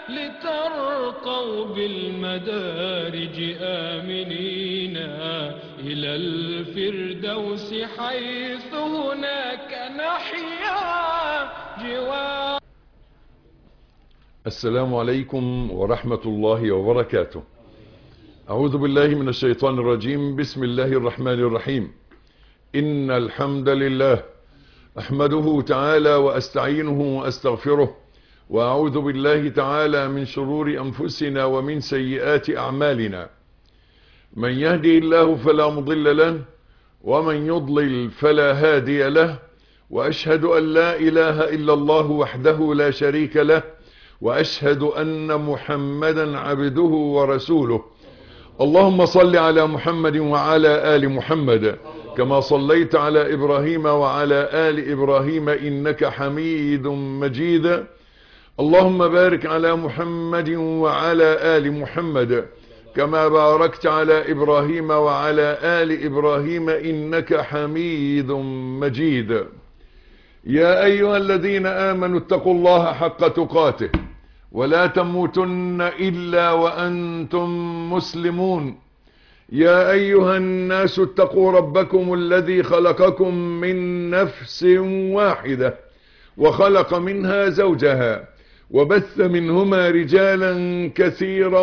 لترقوا بالمدارج آمنين إلى الفردوس حيث هناك نحيا جوار السلام عليكم ورحمة الله وبركاته أعوذ بالله من الشيطان الرجيم بسم الله الرحمن الرحيم إن الحمد لله أحمده تعالى وأستعينه وأستغفره وأعوذ بالله تعالى من شرور أنفسنا ومن سيئات أعمالنا من يهدي الله فلا مضل له ومن يضلل فلا هادي له وأشهد أن لا إله إلا الله وحده لا شريك له وأشهد أن محمدا عبده ورسوله اللهم صل على محمد وعلى آل محمد كما صليت على إبراهيم وعلى آل إبراهيم إنك حميد مجيد اللهم بارك على محمد وعلى آل محمد كما باركت على إبراهيم وعلى آل إبراهيم إنك حميد مجيد يا أيها الذين آمنوا اتقوا الله حق تقاته ولا تموتن إلا وأنتم مسلمون يا أيها الناس اتقوا ربكم الذي خلقكم من نفس واحدة وخلق منها زوجها وبث منهما رجالا كثيرا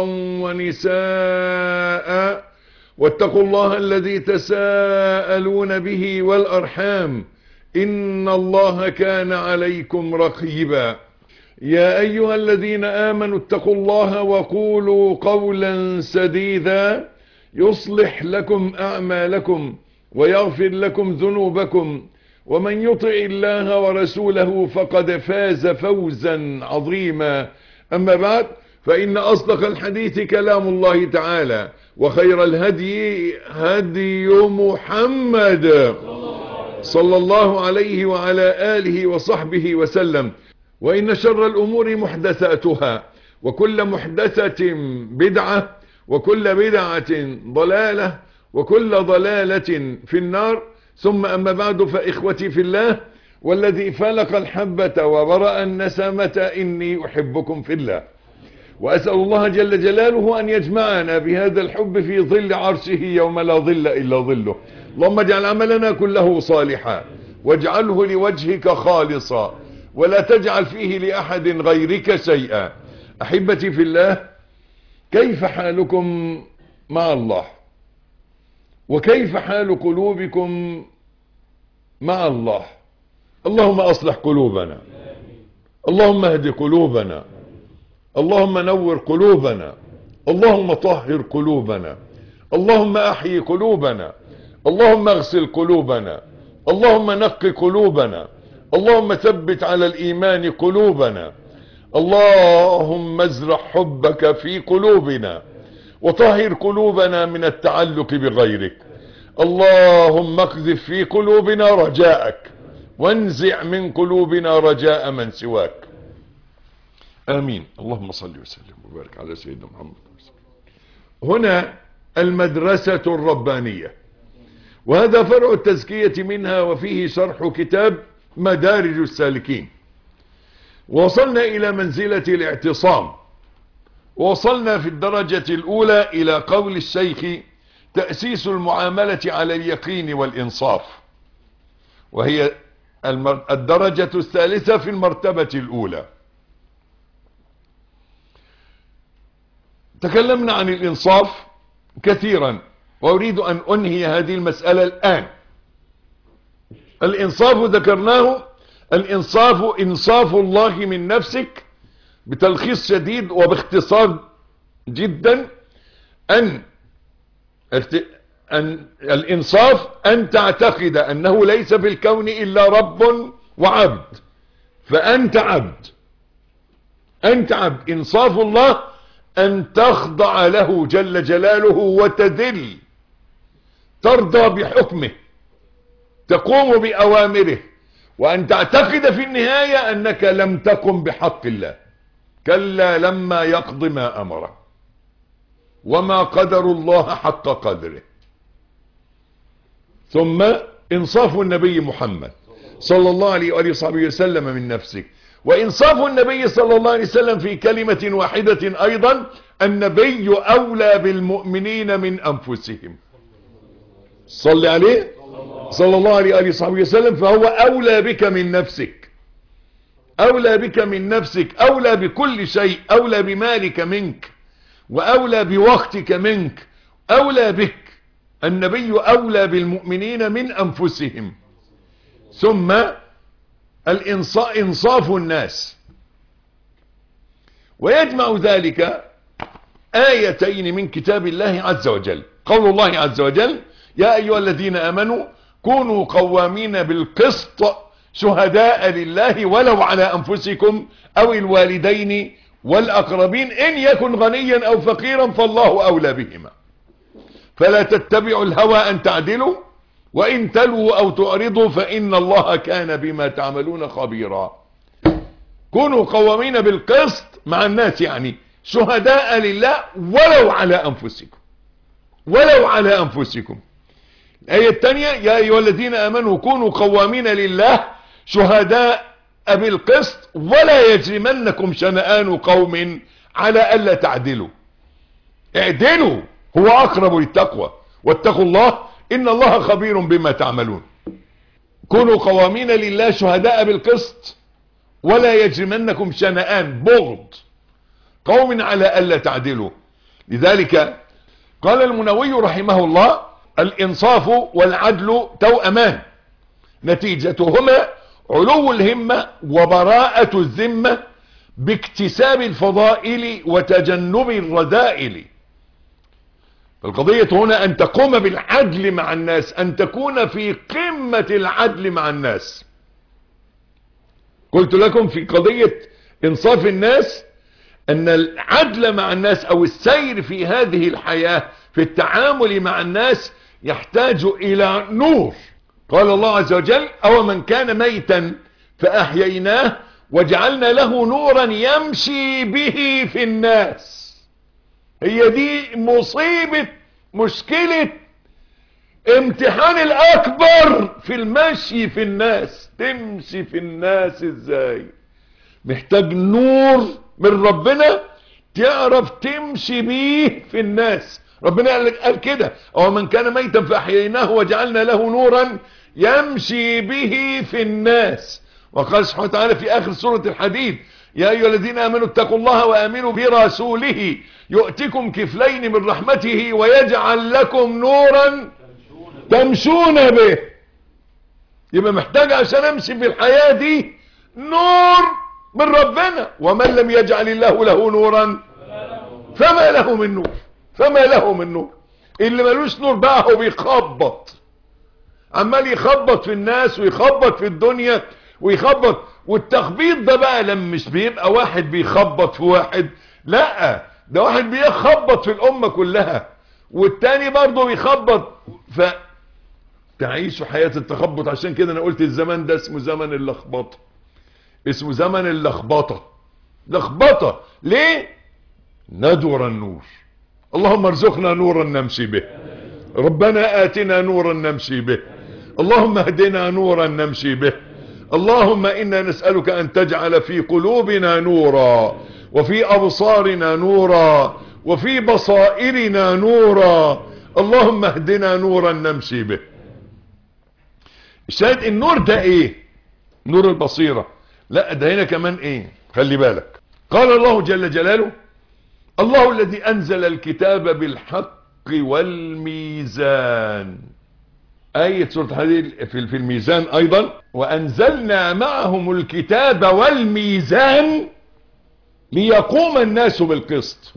ونساء واتقوا الله الذي تساءلون به والأرحام إن الله كان عليكم رقيبا يا أيها الذين آمنوا اتقوا الله وقولوا قولا سديدا يصلح لكم أعمالكم ويغفر لكم ذنوبكم ومن يطع الله ورسوله فقد فاز فوزا عظيما أما بعد فإن أصدق الحديث كلام الله تعالى وخير الهدي هدي محمد صلى الله عليه وعلى آله وصحبه وسلم وإن شر الأمور محدثاتها وكل محدثة بدعة وكل بدعة ضلالة وكل ضلالة في النار ثم أما بعد فإخوتي في الله والذي فلق الحبة وبرأ النسمة إني أحبكم في الله وأسأل الله جل جلاله أن يجمعنا بهذا الحب في ظل عرشه يوم لا ظل إلا ظله اللهم اجعل عملنا كله صالحا واجعله لوجهك خالصا ولا تجعل فيه لأحد غيرك شيئا أحبتي في الله كيف حالكم مع الله وكيف حال قلوبكم مع الله اللهم أصلح قلوبنا اللهم اهد قلوبنا اللهم نور قلوبنا اللهم طهر قلوبنا اللهم أحيي قلوبنا اللهم اغسل قلوبنا اللهم نق قلوبنا اللهم ثبت على الإيمان قلوبنا اللهم ازرع حبك في قلوبنا وطهر قلوبنا من التعلق بغيرك اللهم اقذف في قلوبنا رجاءك وانزع من قلوبنا رجاء من سواك آمين اللهم صل وسلم وبارك على سيدنا محمد هنا المدرسة الربانية وهذا فرع التزكية منها وفيه شرح كتاب مدارج السالكين وصلنا إلى منزلة الاعتصام وصلنا في الدرجة الأولى إلى قول الشيخ تأسيس المعاملة على اليقين والإنصاف وهي الدرجة الثالثة في المرتبة الأولى تكلمنا عن الإنصاف كثيرا وأريد أن أنهي هذه المسألة الآن الإنصاف ذكرناه الإنصاف إنصاف الله من نفسك بتلخيص شديد وباختصار جدا أن أن الإنصاف أن تعتقد أنه ليس في الكون إلا رب وعبد فأنت عبد أنت عبد إنصاف الله أن تخضع له جل جلاله وتذل ترضى بحكمه تقوم بأوامره وأن تعتقد في النهاية أنك لم تقم بحق الله كلا لما يقض ما أمره وما قدر الله حق قدره ثم انصاف النبي محمد صلى الله عليه وآله وصحبه وسلم من نفسه وإنصاف النبي صلى الله عليه وسلم في كلمة واحدة أيضا النبي أولى بالمؤمنين من أنفسهم صل عليه صلى الله عليه وآله وصحبه وسلم فهو أولى بك من نفسك أولى بك من نفسك أولى بكل شيء أولى بمالك منك وأولى بوقتك منك أولى بك النبي أولى بالمؤمنين من أنفسهم ثم الإنصاف الناس ويجمع ذلك آيتين من كتاب الله عز وجل قول الله عز وجل يا أيها الذين آمنوا كونوا قوامين بالقسط شهداء لله ولو على أنفسكم أو الوالدين والأقربين إن يكن غنيا أو فقيرا فالله أولى بهما فلا تتبعوا الهوى أن تعدلوا وإن تلوا أو تعرضوا فإن الله كان بما تعملون خبيرا كونوا قوامين بالقسط مع الناس يعني شهداء لله ولو على أنفسكم ولو على أنفسكم الآية الثانية يا أيها الذين آمنوا كونوا قوامين لله شهداء بالقسط ولا يجرمنكم شنآن قوم على ألا تعدلوا اعدلوا هو أقرب للتقوى واتقوا الله إن الله خبير بما تعملون كونوا قوامين لله شهداء بالقسط ولا يجرمنكم شنآن بغض قوم على ألا تعدلوا لذلك قال المنوي رحمه الله الإنصاف والعدل توأمان نتيجتهما علو الهمة وبراءة الذمة باكتساب الفضائل وتجنب الرذائل القضية هنا أن تقوم بالعدل مع الناس أن تكون في قمة العدل مع الناس قلت لكم في قضية إنصاف الناس أن العدل مع الناس أو السير في هذه الحياة في التعامل مع الناس يحتاج إلى نور قال الله عز وجل أو من كان ميتا فأحييناه وجعلنا له نورا يمشي به في الناس هي دي مصيبة مشكلة امتحان الأكبر في المشي في الناس تمشي في الناس ازاي محتاج نور من ربنا تعرف تمشي بيه في الناس ربنا قال كده او من كان ميتا فاحييناه وجعلنا له نورا يمشي به في الناس وقال سبحانه وتعالى في اخر سورة الحديد يا ايها الذين امنوا اتقوا الله وامنوا برسوله يؤتكم كفلين من رحمته ويجعل لكم نورا تمشون به يبقى محتاج عشان امشي في الحياة دي نور من ربنا ومن لم يجعل الله له نورا فما له من نور فما له من نور اللي ملوش نور بقى هو بيخبط عمال يخبط في الناس ويخبط في الدنيا ويخبط والتخبيط ده بقى لما مش بيبقى واحد بيخبط في واحد لا ده واحد بيخبط في الامة كلها والتاني برضه بيخبط ف تعيشوا حياة التخبط عشان كده انا قلت الزمان ده اسمه زمن اللخبطة اسمه زمن اللخبطة لخبطة ليه ندور النور اللهم ارزقنا نورا نمشي به ربنا آتنا نورا نمشي به اللهم اهدنا نورا نمشي به اللهم إنا نسألك أن تجعل في قلوبنا نورا وفي أبصارنا نورا وفي بصائرنا نورا اللهم اهدنا نورا نمشي به الشاهد النور ده ايه نور البصيرة لا ده هنا كمان ايه خلي بالك قال الله جل جلاله الله الذي انزل الكتاب بالحق والميزان آية سورة حديد في في الميزان أيضا وأنزلنا معهم الكتاب والميزان ليقوم الناس بالقسط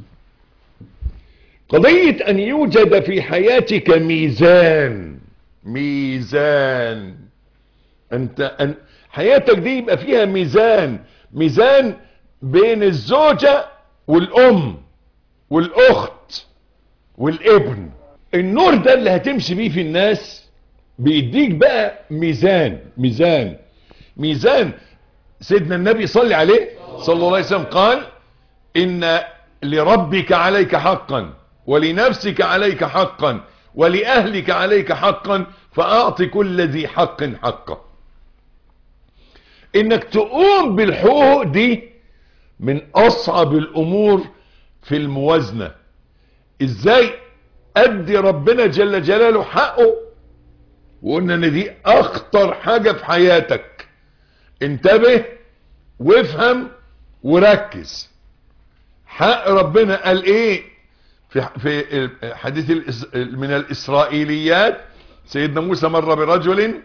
قضية أن يوجد في حياتك ميزان ميزان أنت أن حياتك دي يبقى فيها ميزان ميزان بين الزوجة والأم والأخت والابن النور ده اللي هتمشي بيه في الناس بيديك بقى ميزان ميزان ميزان سيدنا النبي صلى عليه صلى الله عليه وسلم قال ان لربك عليك حقا ولنفسك عليك حقا ولأهلك عليك حقا فأعط كل ذي حق حقه انك تقوم بالحقوق دي من اصعب الامور في الموازنة ازاي ادي ربنا جل جلاله حقه وقلنا ان دي اخطر حاجة في حياتك انتبه وافهم وركز حق ربنا قال ايه في في حديث الإس- من الاسرائيليات سيدنا موسى مر برجل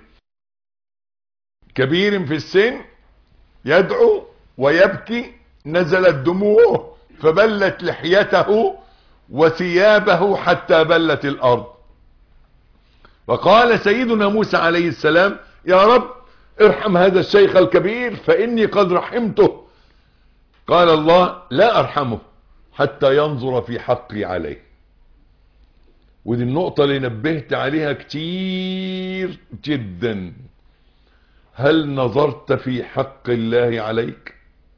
كبير في السن يدعو ويبكي نزلت دموعه فبلت لحيته وثيابه حتى بلت الارض وقال سيدنا موسى عليه السلام يا رب ارحم هذا الشيخ الكبير فاني قد رحمته قال الله لا ارحمه حتى ينظر في حقي عليه ودي النقطة اللي نبهت عليها كتير جدا هل نظرت في حق الله عليك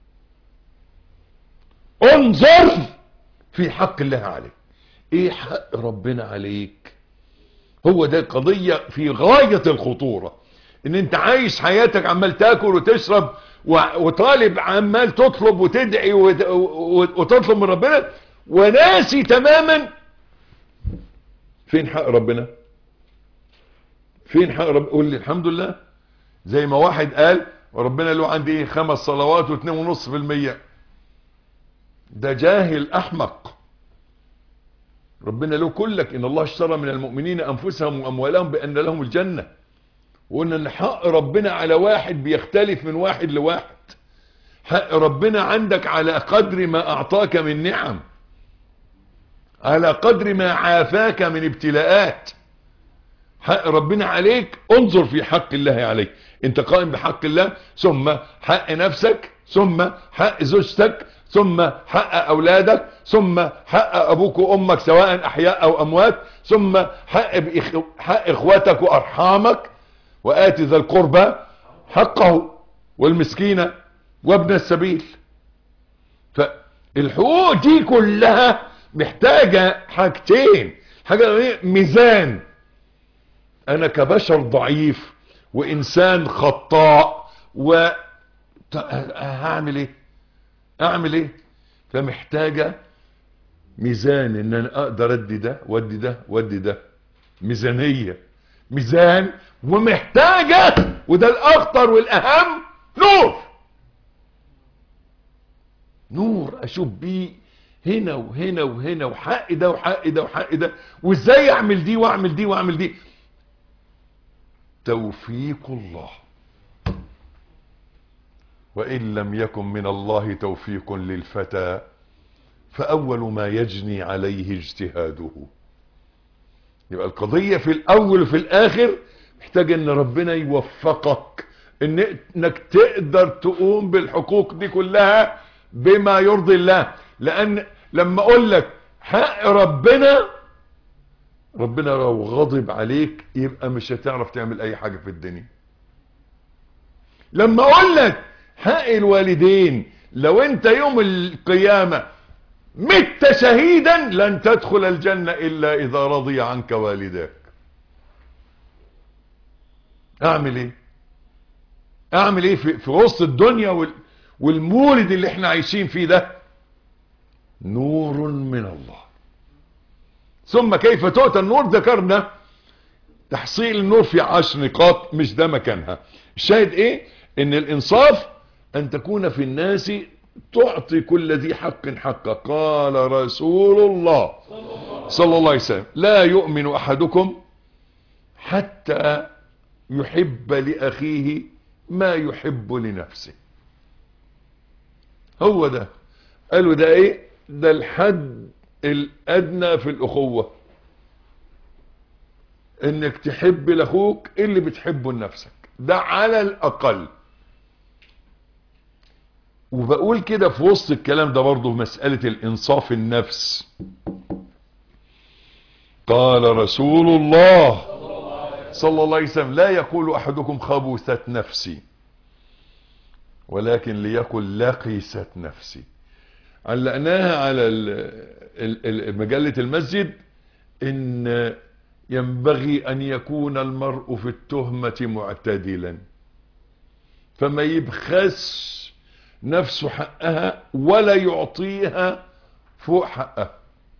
انظر في حق الله عليك ايه حق ربنا عليك هو ده قضية في غاية الخطورة ان انت عايش حياتك عمال تاكل وتشرب و- وطالب عمال تطلب وتدعي وت- و- وتطلب من ربنا وناسي تماما فين حق ربنا فين حق ربنا قول لي الحمد لله زي ما واحد قال وربنا له عندي ايه خمس صلوات واثنين ونص في المية ده جاهل احمق ربنا له كلك ان الله اشترى من المؤمنين انفسهم واموالهم بان لهم الجنة وقلنا ان حق ربنا على واحد بيختلف من واحد لواحد حق ربنا عندك على قدر ما اعطاك من نعم على قدر ما عافاك من ابتلاءات حق ربنا عليك انظر في حق الله عليك انت قائم بحق الله ثم حق نفسك ثم حق زوجتك ثم حق اولادك ثم حق ابوك وامك سواء احياء او اموات ثم حق, بإخ... حق اخواتك وارحامك وآت ذا القربى حقه والمسكين وابن السبيل فالحقوق دي كلها محتاجة حاجتين حاجة ايه؟ ميزان انا كبشر ضعيف وانسان خطاء و ط- هعمل ايه اعمل ايه فمحتاجة ميزان ان انا اقدر ادي ده وادي ده وادي ده ميزانية ميزان ومحتاجة وده الاخطر والاهم نور نور اشوف بيه هنا وهنا وهنا وحق ده وحق ده وحق ده وازاي اعمل دي واعمل دي واعمل دي توفيق الله وان لم يكن من الله توفيق للفتى فاول ما يجني عليه اجتهاده يبقى القضية في الاول وفي الاخر محتاج ان ربنا يوفقك إن- انك تقدر تقوم بالحقوق دي كلها بما يرضي الله لان لما اقول لك حق ربنا ربنا لو غضب عليك يبقى مش هتعرف تعمل اي حاجة في الدنيا لما اقول لك حق الوالدين لو انت يوم القيامة مت شهيدا لن تدخل الجنة الا اذا رضي عنك والداك اعمل ايه اعمل ايه في, في وسط الدنيا وال والمولد اللي احنا عايشين فيه ده نور من الله ثم كيف تؤتى النور ذكرنا تحصيل النور في عشر نقاط مش ده مكانها الشاهد ايه ان الانصاف ان تكون في الناس تعطي كل ذي حق حقه قال رسول الله صلى الله عليه وسلم لا يؤمن احدكم حتى يحب لاخيه ما يحب لنفسه هو ده قالوا ده ايه ده الحد الادنى في الاخوة انك تحب لاخوك اللي بتحبه لنفسك ده على الاقل وبقول كده في وسط الكلام ده برضه مسألة الانصاف النفس قال رسول الله صلى الله عليه وسلم لا يقول احدكم خبثت نفسي ولكن ليقل لقيست نفسي علقناها على ال- ال- مجلة المسجد ان ينبغي ان يكون المرء في التهمة معتدلا فما يبخس نفسه حقها ولا يعطيها فوق حقها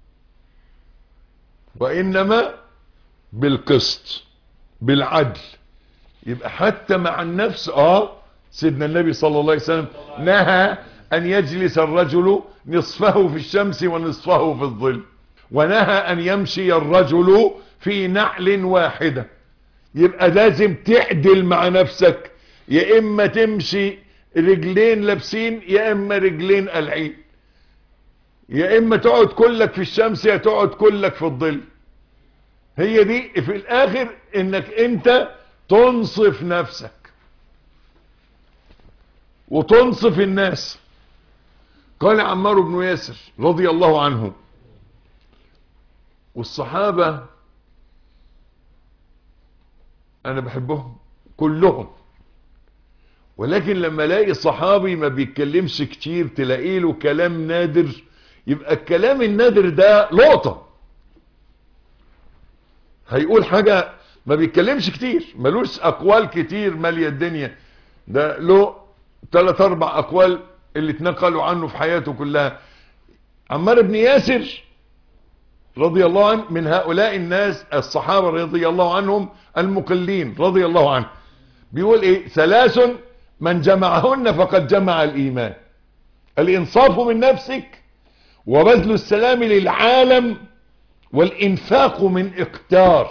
وإنما بالقسط بالعدل يبقى حتى مع النفس اه سيدنا النبي صلى الله عليه وسلم نهى ان يجلس الرجل نصفه في الشمس ونصفه في الظل ونهى ان يمشي الرجل في نعل واحدة يبقى لازم تعدل مع نفسك يا اما تمشي رجلين لابسين يا اما رجلين قلعين يا اما تقعد كلك في الشمس يا تقعد كلك في الظل هي دي في الاخر انك انت تنصف نفسك وتنصف الناس قال عمار بن ياسر رضي الله عنه والصحابة انا بحبهم كلهم ولكن لما الاقي صحابي ما بيتكلمش كتير تلاقي له كلام نادر يبقى الكلام النادر ده لقطة هيقول حاجة ما بيتكلمش كتير ملوش اقوال كتير مالية الدنيا ده له ثلاث اربع اقوال اللي اتنقلوا عنه في حياته كلها عمار بن ياسر رضي الله عنه من هؤلاء الناس الصحابة رضي الله عنهم المقلين رضي الله عنه بيقول ايه ثلاث من جمعهن فقد جمع الايمان الانصاف من نفسك وبذل السلام للعالم والانفاق من اقتار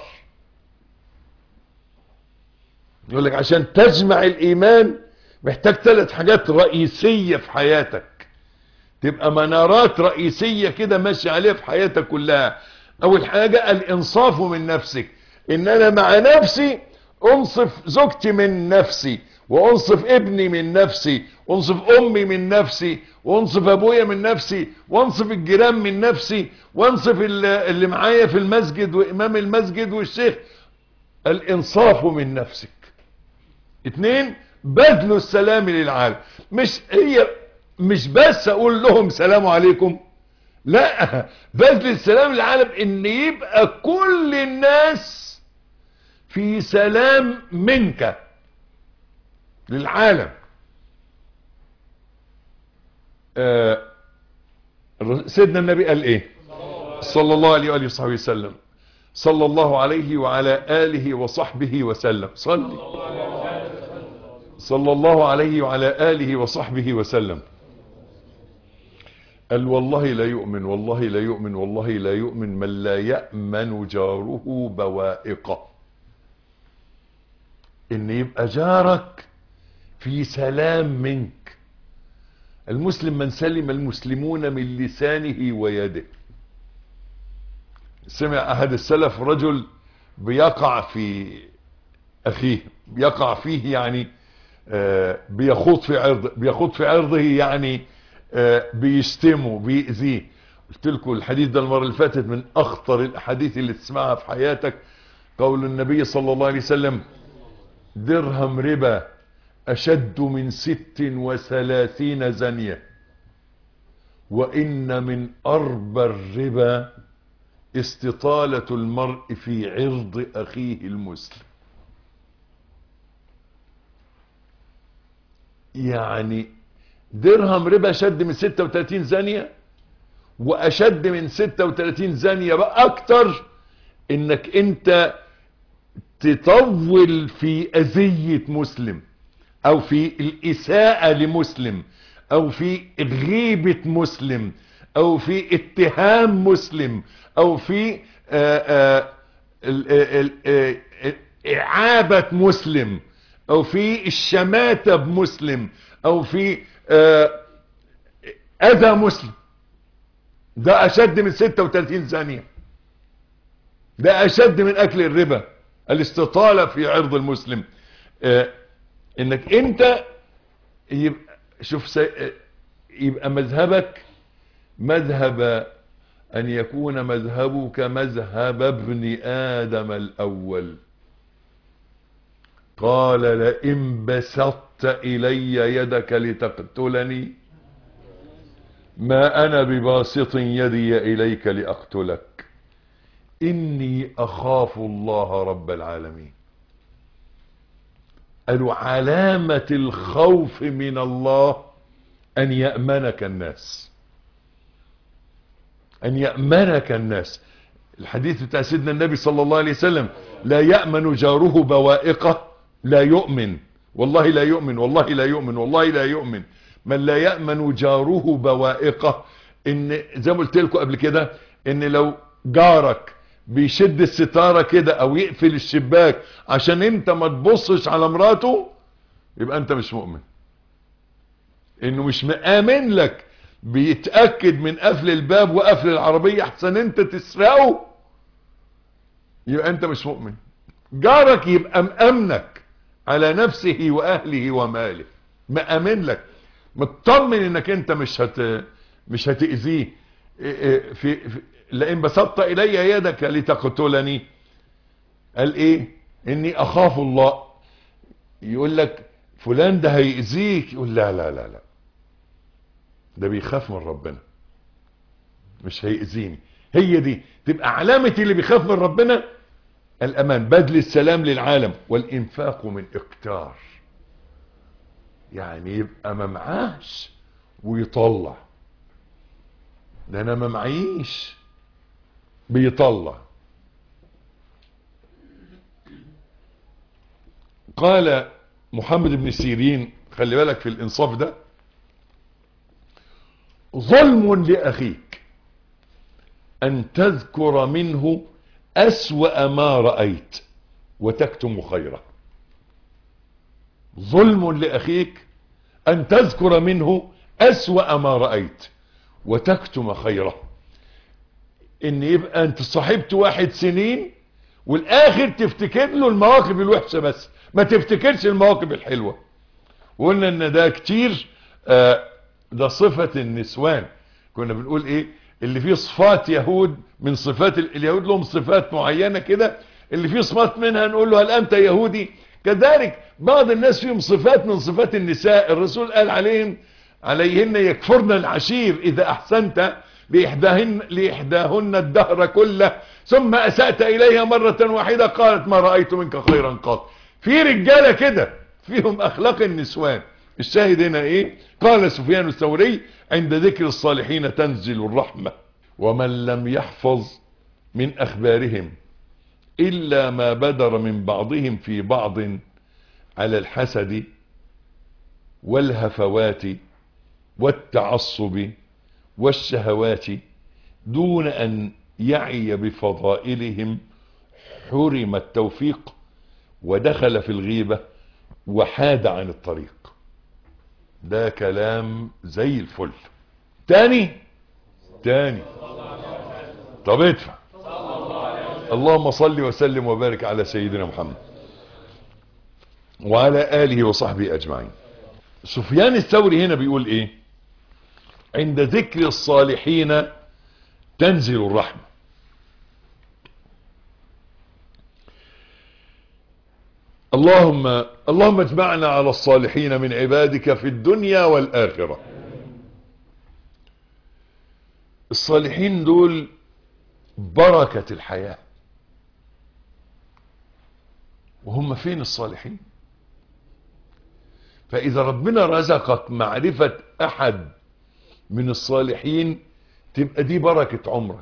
يقول لك عشان تجمع الايمان محتاج ثلاث حاجات رئيسية في حياتك تبقى منارات رئيسية كده ماشي عليها في حياتك كلها اول حاجة الانصاف من نفسك ان انا مع نفسي انصف زوجتي من نفسي وانصف ابني من نفسي وانصف امي من نفسي وانصف ابويا من نفسي وانصف الجيران من نفسي وانصف اللي معايا في المسجد وامام المسجد والشيخ الانصاف من نفسك اتنين بذل السلام للعالم مش هي مش بس اقول لهم سلام عليكم لا بذل السلام للعالم ان يبقى كل الناس في سلام منك للعالم آه سيدنا النبي قال ايه صلى الله عليه وآله وصحبه وسلم صلى الله عليه وعلى آله وصحبه وسلم صلي صلى الله عليه وعلى آله وصحبه وسلم قال والله لا يؤمن والله لا يؤمن والله لا يؤمن من لا يأمن جاره بوائقه ان يبقى جارك في سلام منك المسلم من سلم المسلمون من لسانه ويده سمع احد السلف رجل بيقع في اخيه بيقع فيه يعني آه بيخوض في عرض بيخوض في عرضه يعني آه بيشتمه بيأذيه قلت لكم الحديث ده المره اللي فاتت من اخطر الاحاديث اللي تسمعها في حياتك قول النبي صلى الله عليه وسلم درهم ربا أشد من ست وثلاثين زنية وإن من أربى الربا استطالة المرء في عرض أخيه المسلم يعني درهم ربا أشد من 36 زانية وأشد من 36 زانية بقى أكتر إنك أنت تطول في أذية مسلم أو في الإساءة لمسلم أو في غيبة مسلم أو في اتهام مسلم أو في آآ آآ إعابة مسلم أو في الشماتة بمسلم أو في أذى مسلم ده أشد من 36 ثانية ده أشد من أكل الربا الاستطالة في عرض المسلم آه انك انت يبقى شوف سي... يبقى مذهبك مذهب ان يكون مذهبك مذهب ابن ادم الاول قال لئن بسطت الي يدك لتقتلني ما انا بباسط يدي اليك لاقتلك اني اخاف الله رب العالمين قالوا علامة الخوف من الله أن يأمنك الناس أن يأمنك الناس الحديث بتاع سيدنا النبي صلى الله عليه وسلم لا يأمن جاره بوائقه لا يؤمن والله لا يؤمن والله لا يؤمن والله لا يؤمن من لا يأمن جاره بوائقه ان زي ما قلت لكم قبل كده ان لو جارك بيشد الستارة كده او يقفل الشباك عشان انت ما تبصش على مراته يبقى انت مش مؤمن انه مش مآمن لك بيتأكد من قفل الباب وقفل العربية احسن انت تسرقه يبقى انت مش مؤمن جارك يبقى مأمنك على نفسه واهله وماله مأمن لك مطمن انك انت مش هت مش هتأذيه في, في لئن بسطت الي يدك لتقتلني قال ايه اني اخاف الله يقول لك فلان ده هيأذيك يقول لا لا لا لا ده بيخاف من ربنا مش هيأذيني هي دي تبقى علامة اللي بيخاف من ربنا الامان بذل السلام للعالم والانفاق من اقتار يعني يبقى ما معاش ويطلع ده انا ما معيش بيطلع قال محمد بن سيرين خلي بالك في الانصاف ده ظلم لاخيك ان تذكر منه اسوأ ما رأيت وتكتم خيره ظلم لاخيك ان تذكر منه اسوأ ما رأيت وتكتم خيره ان يبقى انت صاحبت واحد سنين والاخر تفتكر له المواقف الوحشة بس ما تفتكرش المواقف الحلوة وقلنا ان ده كتير آه ده صفة النسوان كنا بنقول ايه اللي فيه صفات يهود من صفات اليهود لهم صفات معينة كده اللي فيه صفات منها نقول له هل انت يهودي كذلك بعض الناس فيهم صفات من صفات النساء الرسول قال عليهم عليهن يكفرن العشير اذا احسنت لإحداهن, لإحداهن الدهر كله ثم أسأت إليها مرة واحدة قالت ما رأيت منك خيرا قط في رجالة كده فيهم أخلاق النسوان الشاهد هنا إيه قال سفيان الثوري عند ذكر الصالحين تنزل الرحمة ومن لم يحفظ من أخبارهم إلا ما بدر من بعضهم في بعض على الحسد والهفوات والتعصب والشهوات دون أن يعي بفضائلهم حرم التوفيق ودخل في الغيبة وحاد عن الطريق ده كلام زي الفل تاني تاني طب ادفع اللهم صل وسلم وبارك على سيدنا محمد وعلى آله وصحبه أجمعين سفيان الثوري هنا بيقول ايه عند ذكر الصالحين تنزل الرحمة اللهم اللهم اجمعنا على الصالحين من عبادك في الدنيا والآخرة الصالحين دول بركة الحياة وهم فين الصالحين فإذا ربنا رزقك معرفة أحد من الصالحين تبقى دي بركة عمرك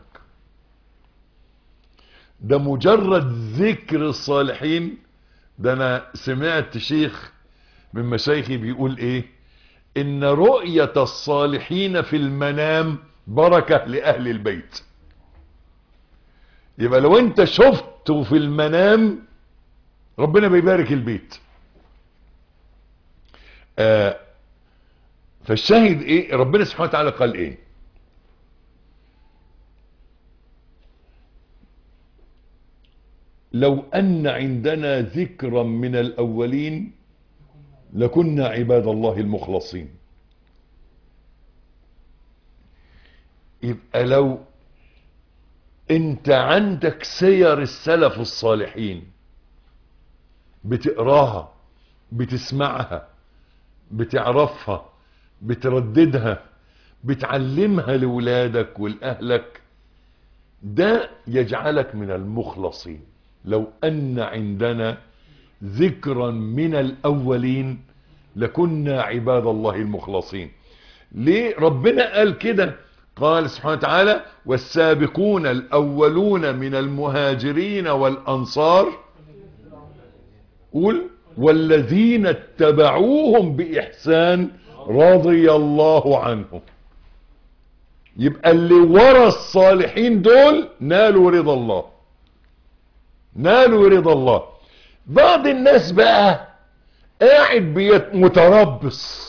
ده مجرد ذكر الصالحين ده انا سمعت شيخ من مشايخي بيقول ايه ان رؤية الصالحين في المنام بركة لأهل البيت يبقى لو انت شفته في المنام ربنا بيبارك البيت آه فالشاهد ايه ربنا سبحانه وتعالى قال ايه لو ان عندنا ذكرا من الاولين لكنا عباد الله المخلصين يبقى لو انت عندك سير السلف الصالحين بتقراها بتسمعها بتعرفها بترددها بتعلمها لولادك ولأهلك ده يجعلك من المخلصين لو أن عندنا ذكرا من الأولين لكنا عباد الله المخلصين ليه ربنا قال كده قال سبحانه وتعالى والسابقون الأولون من المهاجرين والأنصار قول والذين اتبعوهم بإحسان رضي الله عنهم يبقى اللي ورا الصالحين دول نالوا رضا الله نالوا رضا الله بعض الناس بقى قاعد بيت متربص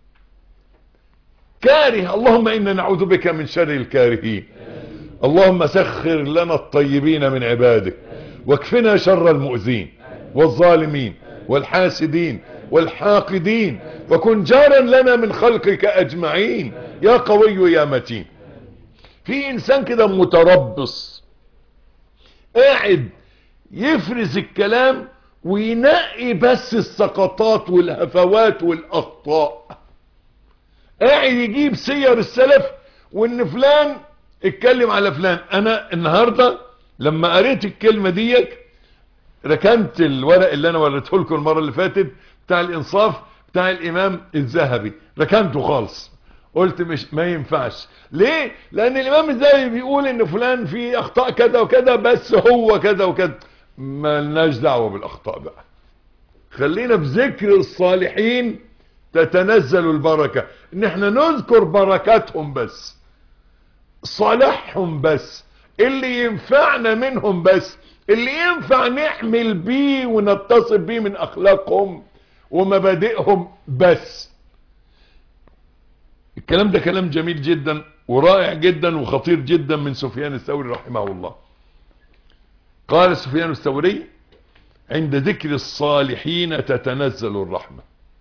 كاره اللهم إنا نعوذ بك من شر الكارهين اللهم سخر لنا الطيبين من عبادك واكفنا شر المؤذين والظالمين والحاسدين والحاقدين وكن جارا لنا من خلقك أجمعين يا قوي يا متين في إنسان كده متربص قاعد يفرز الكلام وينقي بس السقطات والهفوات والأخطاء قاعد يجيب سير السلف وان فلان اتكلم على فلان انا النهاردة لما قريت الكلمة ديت ركنت الورق اللي انا وريته لكم المرة اللي فاتت بتاع الانصاف بتاع الامام الذهبي ركنته خالص قلت مش ما ينفعش ليه لان الامام الذهبي بيقول ان فلان فيه اخطاء كذا وكذا بس هو كذا وكذا ما لناش دعوة بالاخطاء بقى خلينا بذكر الصالحين تتنزل البركة ان احنا نذكر بركاتهم بس صالحهم بس اللي ينفعنا منهم بس اللي ينفع نعمل بيه ونتصل بيه من اخلاقهم ومبادئهم بس الكلام ده كلام جميل جدا ورائع جدا وخطير جدا من سفيان الثوري رحمه الله قال سفيان الثوري عند ذكر الصالحين تتنزل الرحمة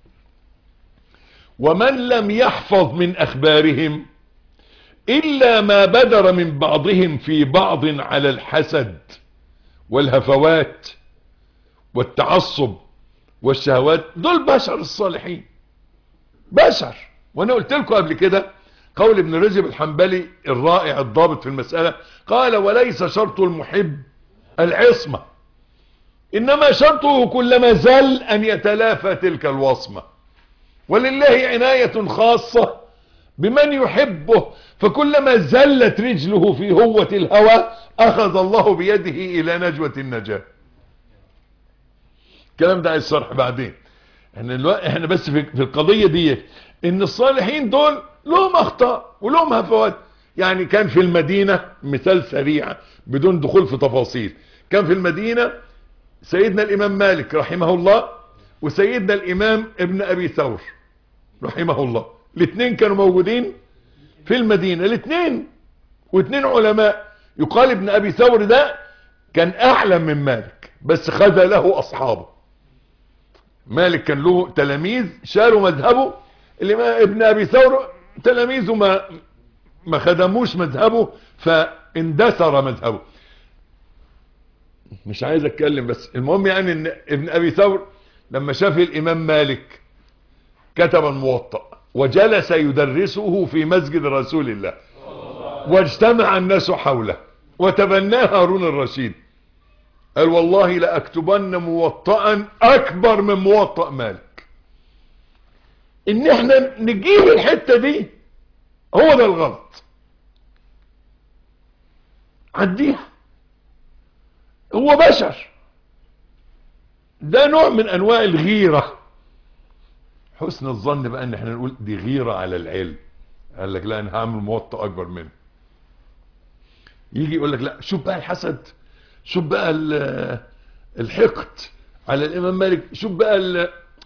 ومن لم يحفظ من أخبارهم إلا ما بدر من بعضهم في بعض على الحسد والهفوات والتعصب والشهوات دول بشر الصالحين بشر وانا قلت لكم قبل كده قول ابن رجب الحنبلي الرائع الضابط في المسألة قال وليس شرط المحب العصمة انما شرطه كلما زل ان يتلافى تلك الوصمة ولله عناية خاصة بمن يحبه فكلما زلت رجله في هوة الهوى اخذ الله بيده الى نجوة النجاة الكلام ده عايز شرح بعدين احنا الو... احنا بس في, في القضية دي ان الصالحين دول لهم اخطاء ولهم هفوات يعني كان في المدينة مثال سريع بدون دخول في تفاصيل كان في المدينة سيدنا الامام مالك رحمه الله وسيدنا الامام ابن ابي ثور رحمه الله الاثنين كانوا موجودين في المدينة الاثنين واثنين علماء يقال ابن ابي ثور ده كان اعلم من مالك بس خذله اصحابه مالك كان له تلاميذ شالوا مذهبه اللي ابن ابي ثور تلاميذه ما ما خدموش مذهبه فاندثر مذهبه مش عايز اتكلم بس المهم يعني ان ابن ابي ثور لما شاف الامام مالك كتب الموطأ وجلس يدرسه في مسجد رسول الله واجتمع الناس حوله وتبناه هارون الرشيد قال والله لأكتبن موطئا أكبر من موطئ مالك إن احنا نجيب الحتة دي هو ده الغلط عديها هو بشر ده نوع من أنواع الغيرة حسن الظن بقى ان احنا نقول دي غيرة على العلم قال لك لا انا هعمل موطئ اكبر منه يجي يقول لك لا شوف بقى الحسد شوف بقى الحقد على الامام مالك شوف بقى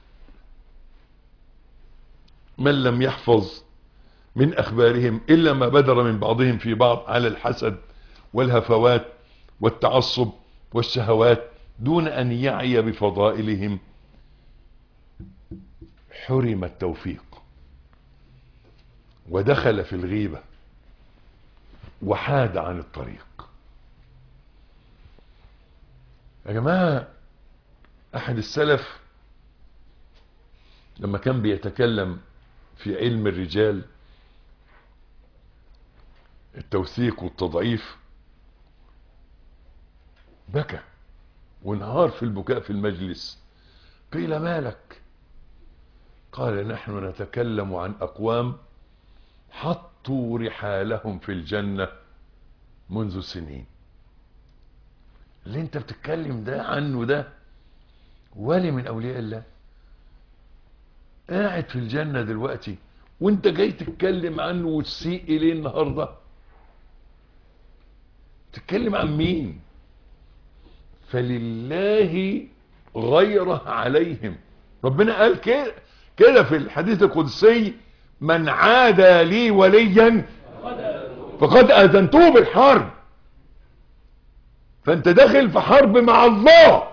من لم يحفظ من اخبارهم الا ما بدر من بعضهم في بعض على الحسد والهفوات والتعصب والشهوات دون ان يعي بفضائلهم حرم التوفيق ودخل في الغيبة وحاد عن الطريق يا جماعة احد السلف لما كان بيتكلم في علم الرجال التوثيق والتضعيف بكى وانهار في البكاء في المجلس قيل ما لك قال نحن نتكلم عن أقوام حطوا رحالهم في الجنة منذ سنين اللي انت بتتكلم ده عنه ده ولي من أولياء الله قاعد في الجنة دلوقتي وانت جاي تتكلم عنه وتسيء اليه النهاردة تتكلم عن مين فلله غيره عليهم ربنا قال كده كده في الحديث القدسي من عادى لي وليا فقد اذنته بالحرب فانت داخل في حرب مع الله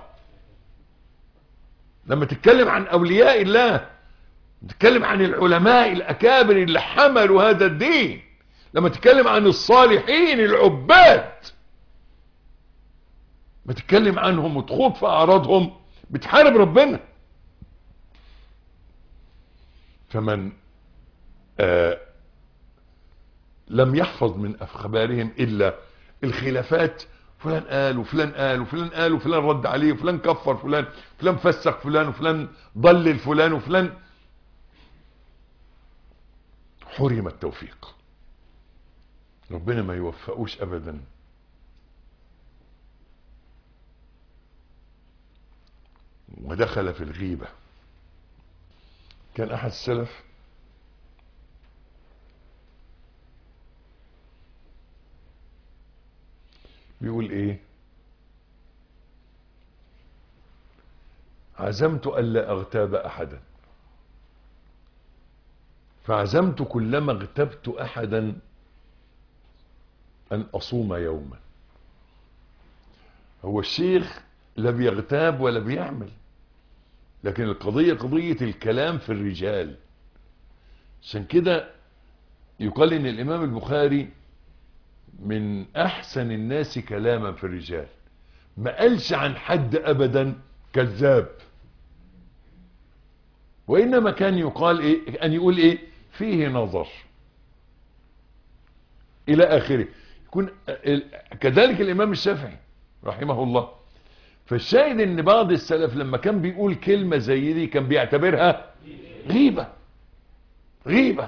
لما تتكلم عن اولياء الله تتكلم عن العلماء الاكابر اللي حملوا هذا الدين لما تتكلم عن الصالحين العباد ما تتكلم عنهم وتخوض في اعراضهم بتحارب ربنا فمن آه لم يحفظ من اخبارهم الا الخلافات فلان قال وفلان قال وفلان قال وفلان رد عليه وفلان كفر فلان فلان فسق فلان وفلان ضلل فلان وفلان حرم التوفيق ربنا ما يوفقوش ابدا ودخل في الغيبة كان احد السلف بيقول ايه عزمت الا اغتاب احدا فعزمت كلما اغتبت احدا ان اصوم يوما هو الشيخ لا بيغتاب ولا بيعمل لكن القضية قضية الكلام في الرجال عشان كده يقال ان الامام البخاري من احسن الناس كلاما في الرجال ما قالش عن حد ابدا كذاب وانما كان يقال ايه ان يقول ايه فيه نظر الى اخره يكون كذلك الامام الشافعي رحمه الله فالشاهد ان بعض السلف لما كان بيقول كلمة زي دي كان بيعتبرها غيبة غيبة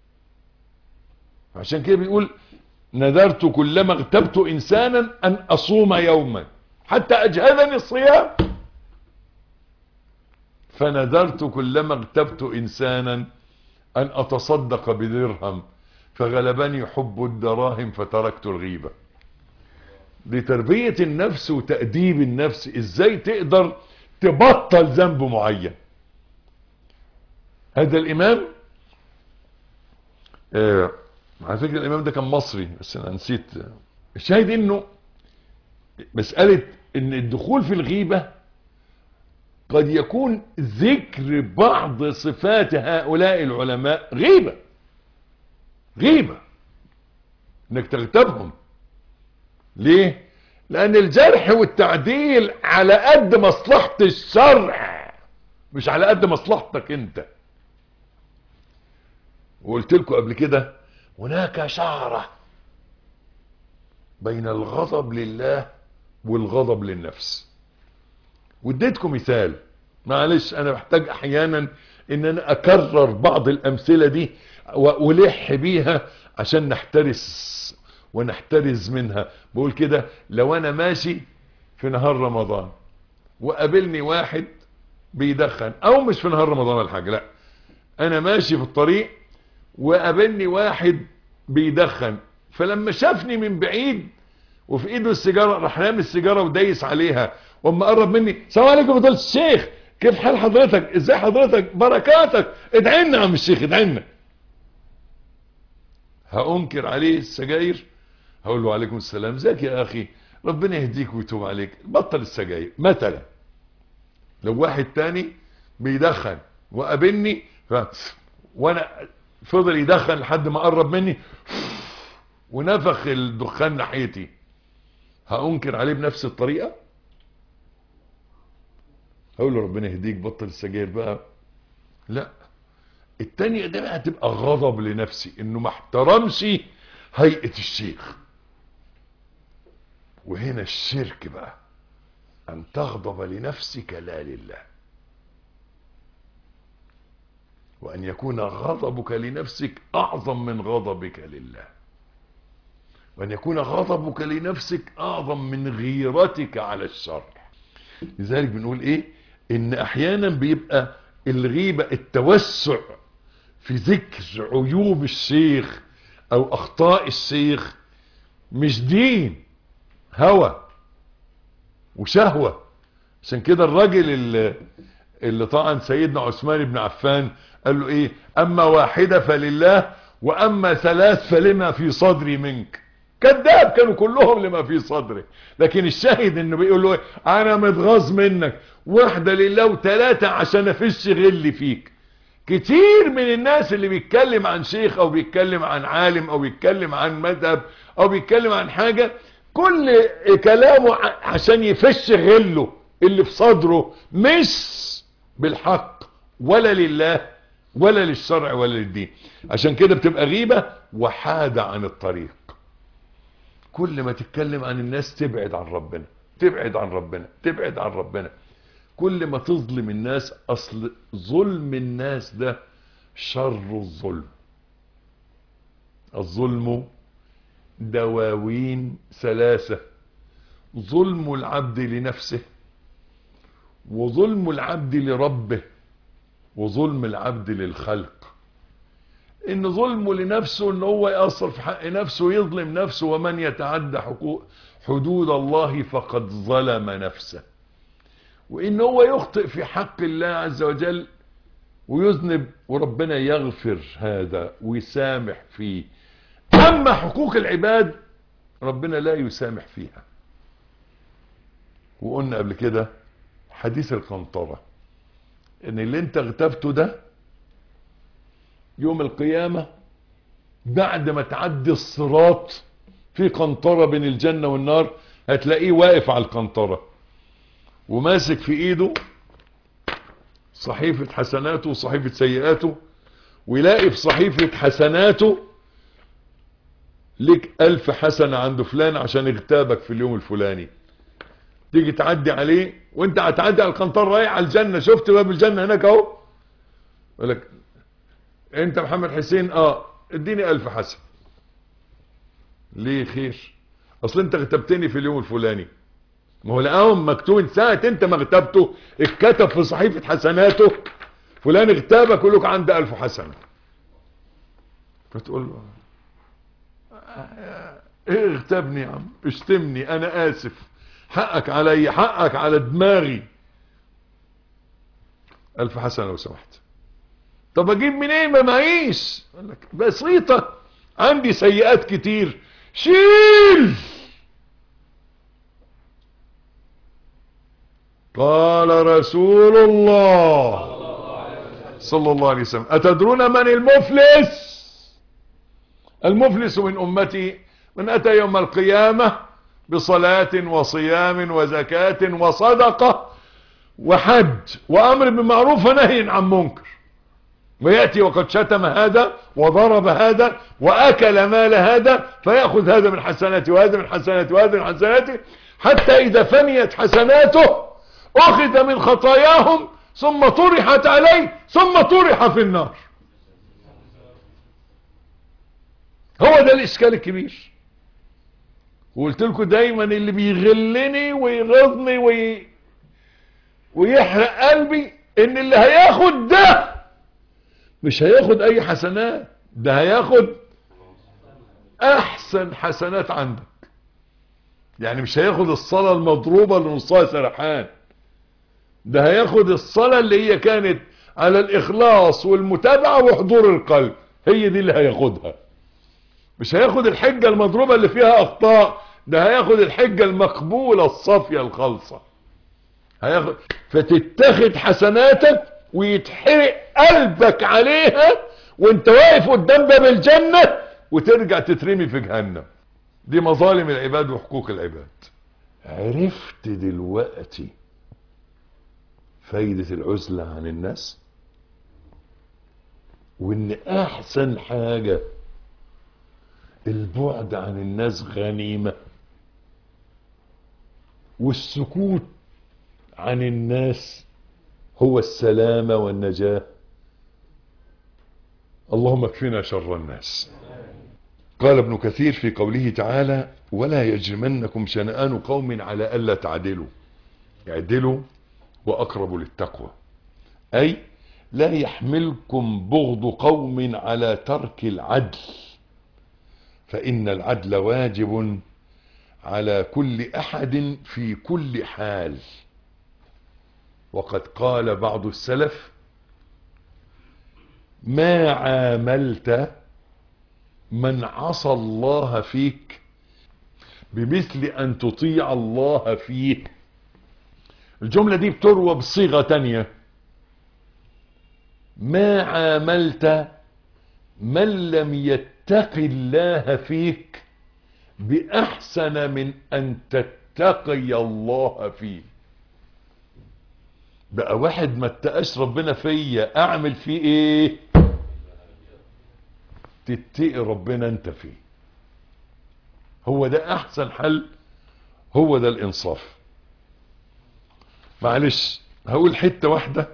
عشان كده بيقول نذرت كلما اغتبت انسانا ان اصوم يوما حتى اجهدني الصيام فنذرت كلما اغتبت انسانا ان اتصدق بدرهم فغلبني حب الدراهم فتركت الغيبة لتربية النفس وتأديب النفس ازاي تقدر تبطل ذنب معين هذا الامام آه على فكرة الامام ده كان مصري بس انا نسيت الشاهد انه مسألة ان الدخول في الغيبة قد يكون ذكر بعض صفات هؤلاء العلماء غيبة غيبة انك تغتابهم ليه لان الجرح والتعديل على قد مصلحة الشرع مش على قد مصلحتك انت وقلت لكم قبل كده هناك شعرة بين الغضب لله والغضب للنفس واديتكم مثال معلش انا بحتاج احيانا ان انا اكرر بعض الامثلة دي والح بيها عشان نحترس ونحترز منها بقول كده لو انا ماشي في نهار رمضان وقابلني واحد بيدخن او مش في نهار رمضان ولا حاجه لا انا ماشي في الطريق وقابلني واحد بيدخن فلما شافني من بعيد وفي ايده السيجاره راح رامي السيجاره ودايس عليها واما قرب مني السلام عليكم فضيله الشيخ كيف حال حضرتك ازاي حضرتك بركاتك ادعي لنا يا عم الشيخ ادعي لنا هأنكر عليه السجاير هقول له عليكم السلام ازيك يا اخي ربنا يهديك ويتوب عليك بطل السجاير مثلا لو واحد تاني بيدخن وقابلني ف... وانا فضل يدخن لحد ما قرب مني ونفخ الدخان ناحيتي هأنكر عليه بنفس الطريقة هقول له ربنا يهديك بطل السجاير بقى لا التانية دي بقى هتبقى غضب لنفسي انه ما احترمش هيئة الشيخ وهنا الشرك بقى ان تغضب لنفسك لا لله وأن يكون غضبك لنفسك أعظم من غضبك لله وأن يكون غضبك لنفسك أعظم من غيرتك على الشر لذلك بنقول إيه إن أحيانا بيبقى الغيبة التوسع في ذكر عيوب الشيخ أو أخطاء الشيخ مش دين هوى وشهوة عشان كده الراجل اللي, اللي طعن سيدنا عثمان بن عفان قال له ايه اما واحدة فلله واما ثلاث فلما في صدري منك كذاب كانوا كلهم لما في صدري لكن الشاهد انه بيقول له انا متغاظ منك واحدة لله وثلاثة عشان افش غلي فيك كتير من الناس اللي بيتكلم عن شيخ او بيتكلم عن عالم او بيتكلم عن مذهب او بيتكلم عن حاجة كل كلامه عشان يفش غله اللي في صدره مش بالحق ولا لله ولا للشرع ولا للدين عشان كده بتبقى غيبة وحادة عن الطريق كل ما تتكلم عن الناس تبعد عن ربنا تبعد عن ربنا تبعد عن ربنا كل ما تظلم الناس اصل ظلم الناس ده شر الظلم الظلم دواوين ثلاثة ظلم العبد لنفسه وظلم العبد لربه وظلم العبد للخلق ان ظلمه لنفسه ان هو يأثر في حق نفسه ويظلم نفسه ومن يتعدى حقوق حدود الله فقد ظلم نفسه وان هو يخطئ في حق الله عز وجل ويذنب وربنا يغفر هذا ويسامح فيه اما حقوق العباد ربنا لا يسامح فيها وقلنا قبل كده حديث القنطرة ان اللي انت اغتبته ده يوم القيامة بعد ما تعدي الصراط في قنطرة بين الجنة والنار هتلاقيه واقف على القنطرة وماسك في ايده صحيفة حسناته وصحيفة سيئاته ويلاقي في صحيفة حسناته لك ألف حسنة عند فلان عشان اغتابك في اليوم الفلاني تيجي تعدي عليه وانت هتعدي على القنطرة رايح على الجنة شفت باب الجنة هناك اهو يقول لك انت محمد حسين اه اديني ألف حسن ليه خير اصل انت اغتبتني في اليوم الفلاني ما هو لقاهم مكتوب ساعة انت ما اغتبته اتكتب في صحيفة حسناته فلان اغتابك يقول لك عنده ألف حسنة فتقول له ايه اغتابني يا عم اشتمني انا اسف حقك علي حقك على دماغي ألف حسنة لو سمحت طب اجيب منين ما معيش قال لك بسيطة عندي سيئات كتير شيل قال رسول الله صلى الله عليه وسلم أتدرون من المفلس المفلس من أمتي من أتى يوم القيامة بصلاة وصيام وزكاة وصدقة وحج وأمر بمعروف ونهي عن منكر ويأتي وقد شتم هذا وضرب هذا وأكل مال هذا فيأخذ هذا من حسناته وهذا من حسناته وهذا من حسناته حتى إذا فنيت حسناته أخذ من خطاياهم ثم طرحت عليه ثم طرح في النار هو ده الإشكال الكبير وقلت لكم دايما اللي بيغلني ويغضني وي... ويحرق قلبي ان اللي هياخد ده مش هياخد اي حسنات ده هياخد احسن حسنات عندك يعني مش هياخد الصلاة المضروبة اللي نصها سرحان ده هياخد الصلاة اللي هي كانت على الاخلاص والمتابعة وحضور القلب هي دي اللي هياخدها مش هياخد الحجة المضروبة اللي فيها اخطاء ده هياخد الحجة المقبولة الصافية الخالصة هياخد فتتخذ حسناتك ويتحرق قلبك عليها وانت واقف قدام باب الجنة وترجع تترمي في جهنم دي مظالم العباد وحقوق العباد عرفت دلوقتي فايدة العزلة عن الناس وان احسن حاجة البعد عن الناس غنيمة والسكوت عن الناس هو السلامة والنجاة اللهم اكفنا شر الناس قال ابن كثير في قوله تعالى ولا يجرمنكم شنآن قوم على ألا تعدلوا اعدلوا وأقرب للتقوى أي لا يحملكم بغض قوم على ترك العدل فإن العدل واجب على كل أحد في كل حال وقد قال بعض السلف ما عاملت من عصى الله فيك بمثل أن تطيع الله فيه الجملة دي بتروى بصيغة تانية ما عاملت من لم يتق الله فيك بأحسن من أن تتقي الله فيه بقى واحد ما اتقاش ربنا فيا اعمل فيه ايه تتقي ربنا انت فيه هو ده احسن حل هو ده الانصاف معلش هقول حتة واحدة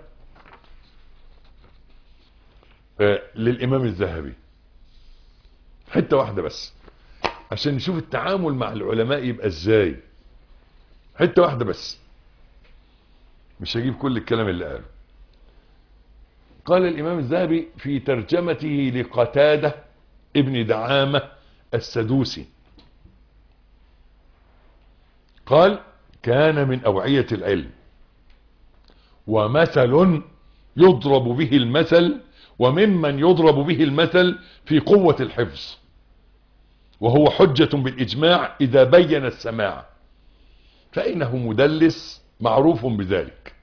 آه للامام الذهبي حتة واحدة بس عشان نشوف التعامل مع العلماء يبقى ازاي حتة واحدة بس مش هجيب كل الكلام اللي قاله قال الامام الذهبي في ترجمته لقتادة ابن دعامة السدوسي قال كان من اوعية العلم ومثل يضرب به المثل وممن يضرب به المثل في قوة الحفظ وهو حجة بالإجماع إذا بين السماع فإنه مدلس معروف بذلك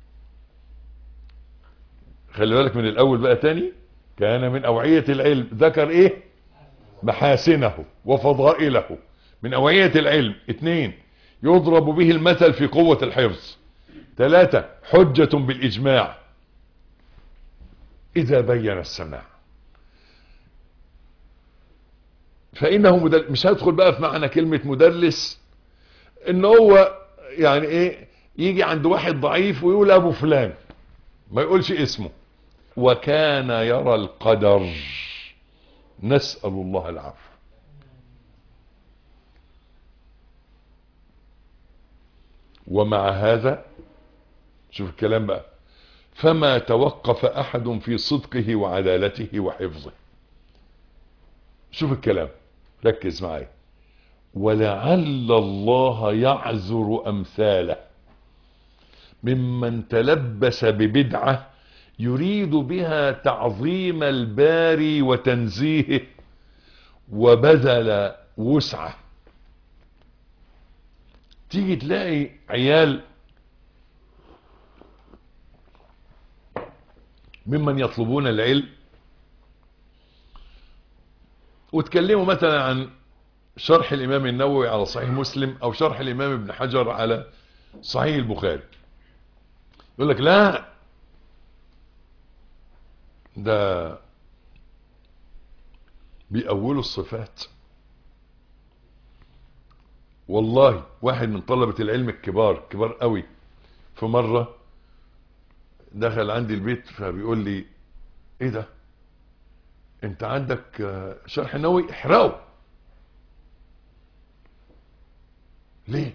خلي بالك من الأول بقى تاني كان من أوعية العلم ذكر إيه محاسنه وفضائله من أوعية العلم اثنين يضرب به المثل في قوة الحفظ ثلاثة حجة بالإجماع إذا بين السماع فإنه مدل... مش هدخل بقى في معنى كلمة مدلس إن هو يعني إيه يجي عند واحد ضعيف ويقول أبو فلان ما يقولش اسمه وكان يرى القدر نسأل الله العفو ومع هذا شوف الكلام بقى فما توقف احد في صدقه وعدالته وحفظه شوف الكلام ركز معي ولعل الله يعذر امثاله ممن تلبس ببدعة يريد بها تعظيم الباري وتنزيهه وبذل وسعه تيجي تلاقي عيال ممن يطلبون العلم وتكلموا مثلا عن شرح الامام النووي على صحيح مسلم او شرح الامام ابن حجر على صحيح البخاري يقول لك لا ده بيأولوا الصفات والله واحد من طلبة العلم الكبار كبار قوي في مرة دخل عندي البيت فبيقول لي ايه ده انت عندك شرح نووي احرقه ليه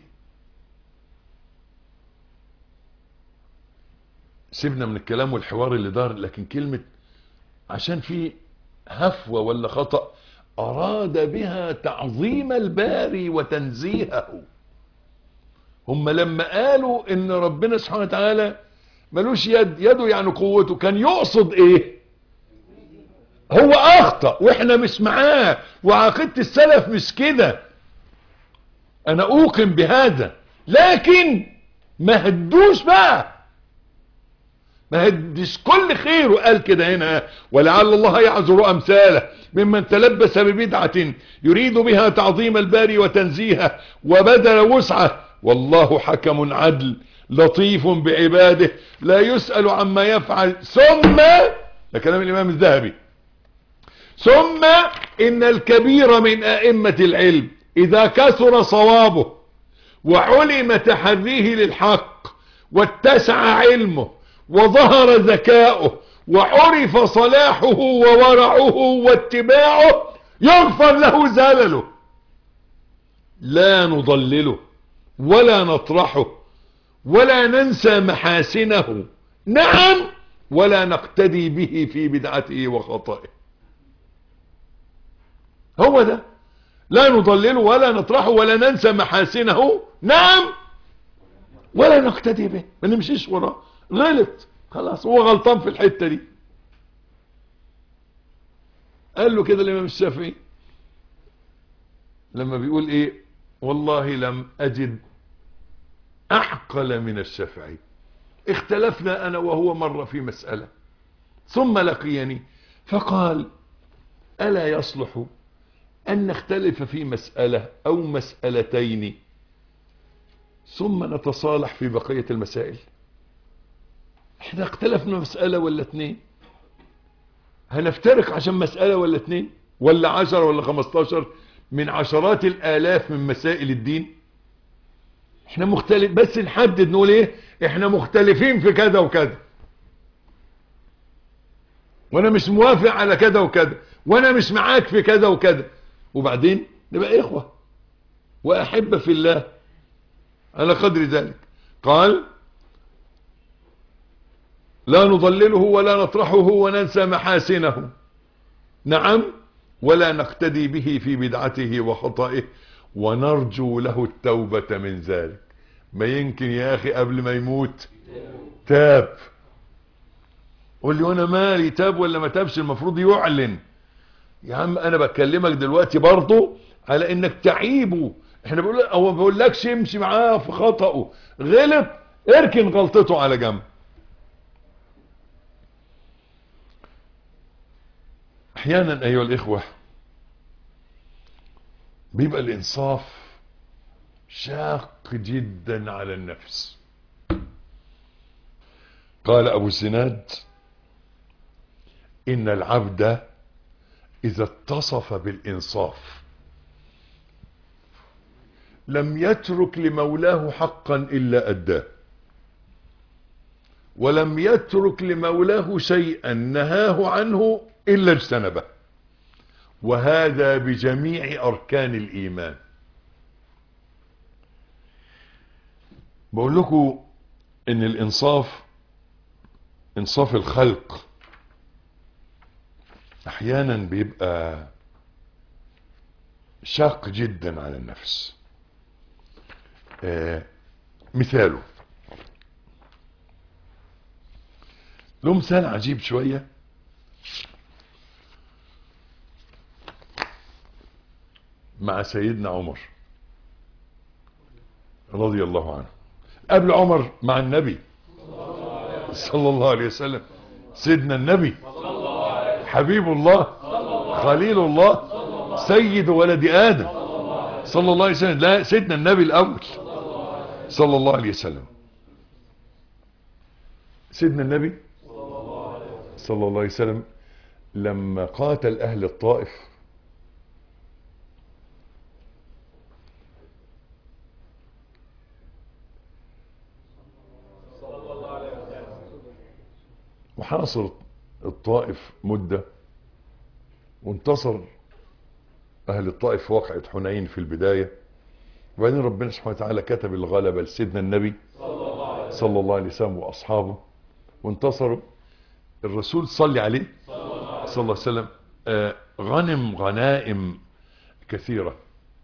سيبنا من الكلام والحوار اللي دار لكن كلمة عشان في هفوة ولا خطأ أراد بها تعظيم الباري وتنزيهه هم لما قالوا ان ربنا سبحانه وتعالى ملوش يد يده يعني قوته كان يقصد ايه هو اخطأ واحنا مش معاه وعقيدة السلف مش كده انا اوقن بهذا لكن ما هدوش بقى ما هدش كل خير وقال كده هنا ولعل الله يعذر امثاله ممن تلبس ببدعة يريد بها تعظيم الباري وتنزيهه وبذل وسعه والله حكم عدل لطيف بعباده لا يسأل عما يفعل ثم ده كلام الامام الذهبي ثم ان الكبير من ائمة العلم اذا كثر صوابه وعلم تحريه للحق واتسع علمه وظهر ذكاؤه وعرف صلاحه وورعه واتباعه يغفر له زلله لا نضلله ولا نطرحه ولا ننسى محاسنه نعم ولا نقتدي به في بدعته وخطئه هو ده لا نضلله ولا نطرحه ولا ننسى محاسنه نعم ولا نقتدي به ما نمشيش وراه غلط خلاص هو غلطان في الحتة دي قال له كده الامام الشافعي لما بيقول ايه والله لم اجد اعقل من الشافعي اختلفنا انا وهو مرة في مسألة ثم لقيني فقال الا يصلح ان نختلف في مسألة او مسألتين ثم نتصالح في بقية المسائل احنا اختلفنا مسألة ولا اتنين هنفترق عشان مسألة ولا اتنين ولا عشر ولا خمستاشر من عشرات الالاف من مسائل الدين احنا مختلف بس نحدد نقول ايه احنا مختلفين في كذا وكذا وانا مش موافق على كذا وكذا وانا مش معاك في كذا وكذا وبعدين نبقى اخوة واحب في الله على قدر ذلك قال لا نضلله ولا نطرحه وننسى محاسنه نعم ولا نقتدي به في بدعته وخطئه ونرجو له التوبة من ذلك ما يمكن يا أخي قبل ما يموت تاب قول لي وانا مالي تاب ولا ما تابش المفروض يعلن يا عم انا بكلمك دلوقتي برضه على انك تعيبه احنا بقول هو ما بقولكش امشي معاه في خطأه غلط اركن غلطته على جنب احيانا ايها الاخوة بيبقى الانصاف شاق جدا على النفس قال ابو الزناد ان العبد اذا اتصف بالانصاف لم يترك لمولاه حقا الا اداه ولم يترك لمولاه شيئا نهاه عنه الا اجتنبه وهذا بجميع اركان الايمان بقول لكم ان الانصاف انصاف الخلق احيانا بيبقى شاق جدا على النفس آه مثاله له مثال عجيب شوية مع سيدنا عمر رضي الله عنه قبل عمر مع النبي صلى الله عليه وسلم سيدنا النبي حبيب الله خليل الله سيد ولد آدم صلى الله عليه وسلم لا سيدنا النبي الأول صلى الله عليه وسلم سيدنا النبي صلى الله عليه وسلم لما قاتل أهل الطائف وحاصر الطائف مدة وانتصر أهل الطائف في وقعة حنين في البداية وبعدين ربنا سبحانه وتعالى كتب الغلبة لسيدنا النبي صلى الله عليه وسلم وأصحابه وانتصروا الرسول صلي عليه صلى الله عليه وسلم آه غنم غنائم كثيرة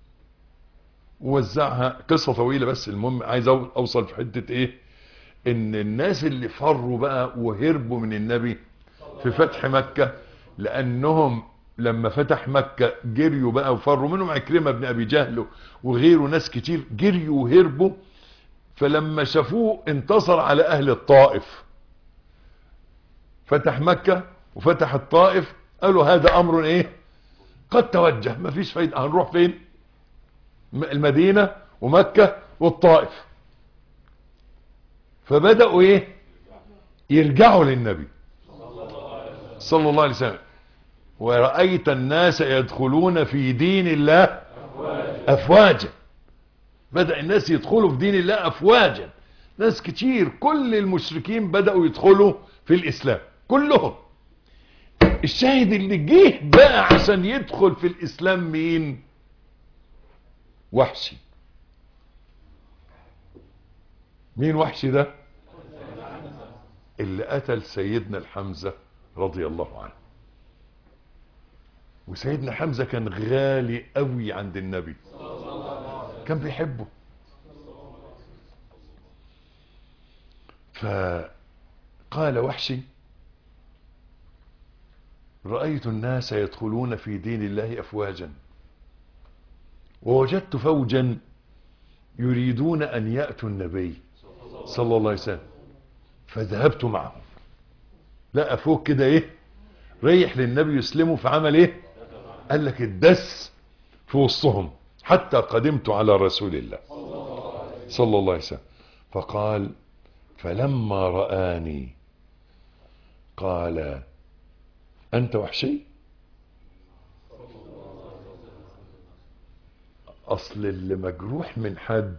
ووزعها قصة طويلة بس المهم عايز أوصل في حتة إيه ان الناس اللي فروا بقى وهربوا من النبي في فتح مكة لانهم لما فتح مكة جريوا بقى وفروا منهم عكرمة بن ابي جهل وغيره ناس كتير جريوا وهربوا فلما شافوه انتصر على اهل الطائف فتح مكة وفتح الطائف قالوا هذا امر ايه قد توجه مفيش فايدة هنروح فين المدينة ومكة والطائف فبدأوا ايه يرجعوا للنبي صلى الله عليه وسلم ورأيت الناس يدخلون في دين الله أفواجا بدأ الناس يدخلوا في دين الله أفواجا ناس كتير كل المشركين بدأوا يدخلوا في الإسلام كلهم الشاهد اللي جه بقى عشان يدخل في الاسلام مين وحشي مين وحشي ده اللي قتل سيدنا الحمزة رضي الله عنه وسيدنا حمزة كان غالي قوي عند النبي كان بيحبه فقال وحشي رأيت الناس يدخلون في دين الله أفواجا ووجدت فوجا يريدون أن يأتوا النبي صلى الله عليه وسلم فذهبت معهم لقى فوق كده ايه ريح للنبي يسلمه فعمل ايه قال لك الدس في وسطهم حتى قدمت على رسول الله صلى الله عليه وسلم فقال فلما رآني قال أنت وحشي أصل اللي مجروح من حد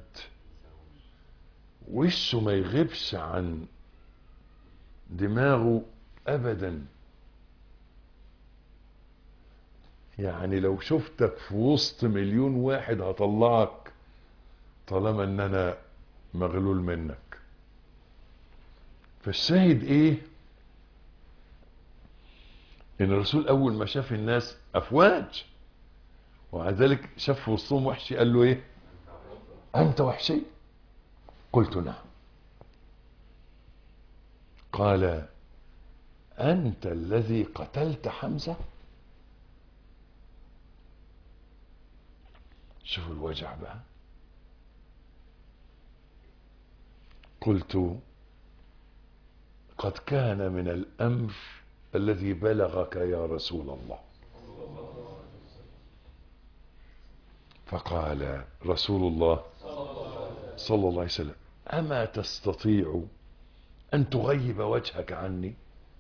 وشه ما يغيبش عن دماغه أبدا يعني لو شفتك في وسط مليون واحد هطلعك طالما ان انا مغلول منك فالشاهد ايه ان الرسول اول ما شاف الناس افواج ومع ذلك شاف في وسطهم وحشي قال له ايه انت وحشي قلت نعم قال انت الذي قتلت حمزه شوفوا الوجع بقى قلت قد كان من الامر الذي بلغك يا رسول الله فقال رسول الله صلى الله عليه وسلم اما تستطيع ان تغيب وجهك عني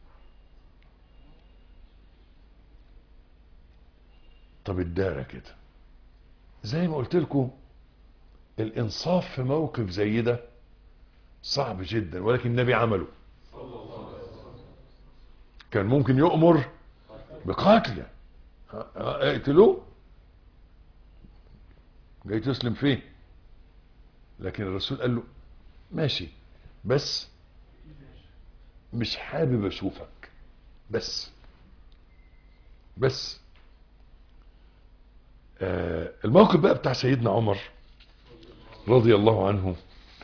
طب الدارة كده زي ما قلت لكم الانصاف في موقف زي ده صعب جدا ولكن النبي عمله كان ممكن يؤمر بقتله اقتلوه جاي تسلم فين لكن الرسول قال له ماشي بس مش حابب اشوفك بس بس آه الموقف بقى بتاع سيدنا عمر رضي الله عنه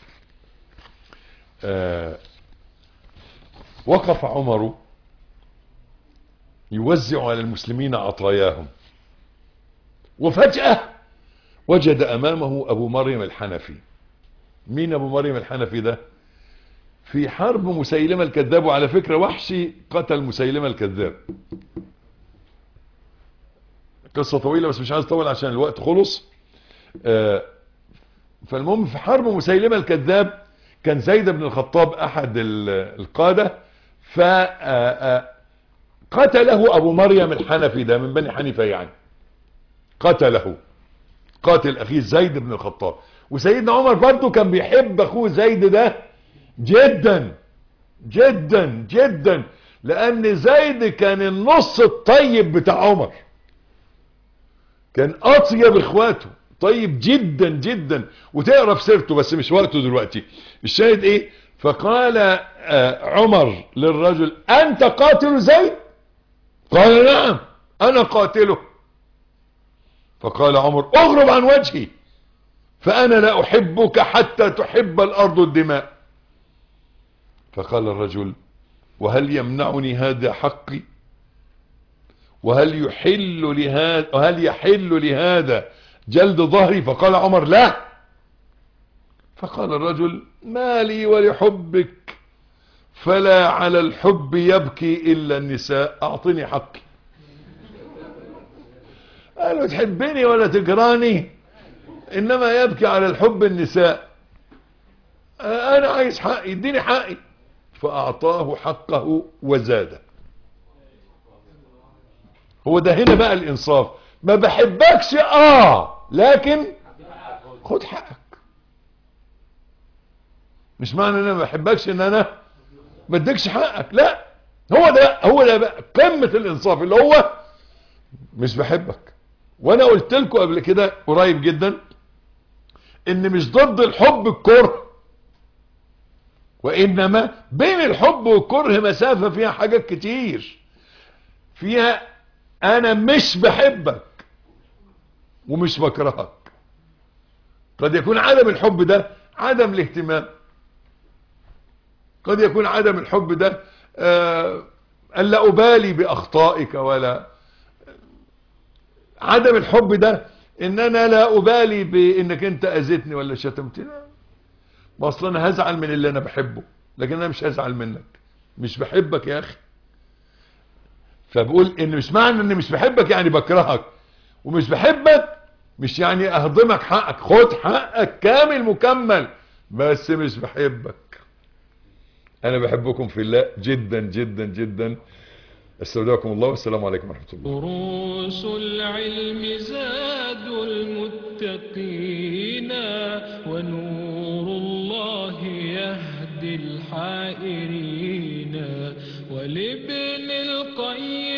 آه وقف عمر يوزع على المسلمين عطاياهم وفجأة وجد أمامه أبو مريم الحنفي مين أبو مريم الحنفي ده في حرب مسيلمة الكذاب وعلى فكرة وحشي قتل مسيلمة الكذاب قصة طويلة بس مش عايز اطول عشان الوقت خلص آه فالمهم في حرب مسيلمة الكذاب كان زيد بن الخطاب احد القادة ف قتله ابو مريم الحنفي ده من بني حنيفة يعني قتله قاتل اخيه زيد بن الخطاب وسيدنا عمر برضه كان بيحب اخوه زيد ده جدا جدا جدا لان زيد كان النص الطيب بتاع عمر كان اطيب اخواته طيب جدا جدا وتقرا في سيرته بس مش وقته دلوقتي الشاهد ايه فقال آه عمر للرجل انت قاتل زيد قال نعم انا قاتله فقال عمر اغرب عن وجهي فانا لا احبك حتى تحب الارض الدماء فقال الرجل وهل يمنعني هذا حقي وهل يحل لهذا وهل يحل لهذا جلد ظهري فقال عمر لا فقال الرجل ما لي ولحبك فلا على الحب يبكي الا النساء اعطني حقي قالوا تحبني ولا تكراني انما يبكي على الحب النساء انا عايز حقي اديني حقي فاعطاه حقه وزاده هو ده هنا بقى الانصاف ما بحبكش اه لكن خد حقك مش معنى ان انا ما بحبكش ان انا ما اديكش حقك لا هو ده هو ده بقى قمة الانصاف اللي هو مش بحبك وانا قلت لكم قبل كده قريب جدا ان مش ضد الحب الكره وانما بين الحب والكره مسافة فيها حاجات كتير فيها انا مش بحبك ومش بكرهك قد يكون عدم الحب ده عدم الاهتمام قد يكون عدم الحب ده آه ألا أبالي بأخطائك ولا عدم الحب ده ان انا لا ابالي بانك انت اذيتني ولا شتمتني ما اصلا انا هزعل من اللي انا بحبه لكن انا مش هزعل منك مش بحبك يا اخي فبقول ان مش معنى اني مش بحبك يعني بكرهك ومش بحبك مش يعني اهضمك حقك خد حقك كامل مكمل بس مش بحبك انا بحبكم في الله جدا جدا جدا استودعكم الله والسلام عليكم ورحمة الله دروس العلم زاد المتقين ونور الله يهدي الحائرين ولابن القيم